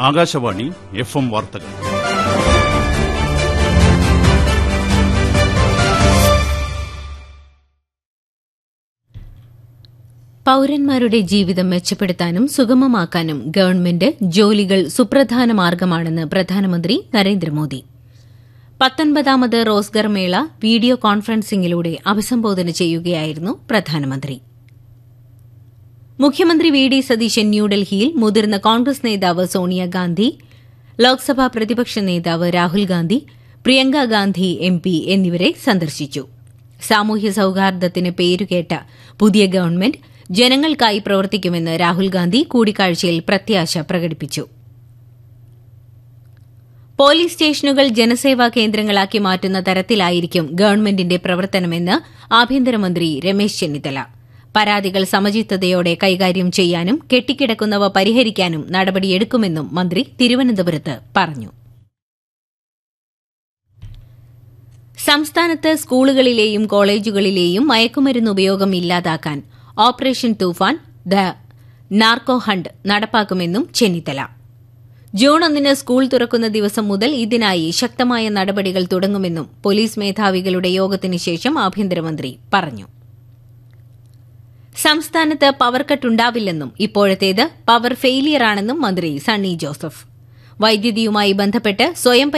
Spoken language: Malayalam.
ആകാശവാണി എഫ് എം വാർത്തകൾ പൌരന്മാരുടെ ജീവിതം മെച്ചപ്പെടുത്താനും സുഗമമാക്കാനും ഗവൺമെന്റ് ജോലികൾ സുപ്രധാന മാർഗമാണെന്ന് പ്രധാനമന്ത്രി നരേന്ദ്രമോദി പത്തൊൻപതാമത് റോസ്ഗർ മേള വീഡിയോ കോൺഫറൻസിംഗിലൂടെ അഭിസംബോധന ചെയ്യുകയായിരുന്നു പ്രധാനമന്ത്രി മുഖ്യമന്ത്രി വി ഡി സതീശൻ ന്യൂഡൽഹിയിൽ മുതിർന്ന കോൺഗ്രസ് നേതാവ് സോണിയാഗാന്ധി ലോക്സഭാ പ്രതിപക്ഷ നേതാവ് രാഹുൽ ഗാന്ധി പ്രിയങ്ക ഗാന്ധി എം പി എന്നിവരെ സന്ദർശിച്ചു സാമൂഹ്യ സൌഹാർദ്ദത്തിന് പേരുകേട്ട പുതിയ ഗവൺമെന്റ് ജനങ്ങൾക്കായി പ്രവർത്തിക്കുമെന്ന് രാഹുൽ ഗാന്ധി കൂടിക്കാഴ്ചയിൽ പ്രത്യാശ പ്രകടിപ്പിച്ചു പോലീസ് സ്റ്റേഷനുകൾ ജനസേവാ കേന്ദ്രങ്ങളാക്കി മാറ്റുന്ന തരത്തിലായിരിക്കും ഗവൺമെന്റിന്റെ പ്രവർത്തനമെന്ന് ആഭ്യന്തരമന്ത്രി രമേശ് ചെന്നിത്തല പരാതികൾ സമചിത്തതയോടെ കൈകാര്യം ചെയ്യാനും കെട്ടിക്കിടക്കുന്നവ പരിഹരിക്കാനും നടപടിയെടുക്കുമെന്നും മന്ത്രി തിരുവനന്തപുരത്ത് പറഞ്ഞു സംസ്ഥാനത്ത് സ്കൂളുകളിലെയും കോളേജുകളിലെയും മയക്കുമരുന്ന് ഉപയോഗം ഇല്ലാതാക്കാൻ operation Toofan the narco hunt നടപ്പാക്കുമെന്നും ചെന്നിത്തല ജൂൺ ഒന്നിന് സ്കൂൾ തുറക്കുന്ന ദിവസം മുതൽ ഇതിനായി ശക്തമായ നടപടികൾ തുടങ്ങുമെന്നും പോലീസ് മേധാവികളുടെ യോഗത്തിന് ശേഷം ആഭ്യന്തരമന്ത്രി പറഞ്ഞു സംസ്ഥാനത്ത് പവർ കട്ട് ഉണ്ടാവില്ലെന്നും ഇപ്പോഴത്തേത് പവർ ഫെയിലിയറാണെന്നും മന്ത്രി സണ്ണി ജോസഫ് വൈദ്യുതിയുമായി ബന്ധപ്പെട്ട് സ്വയം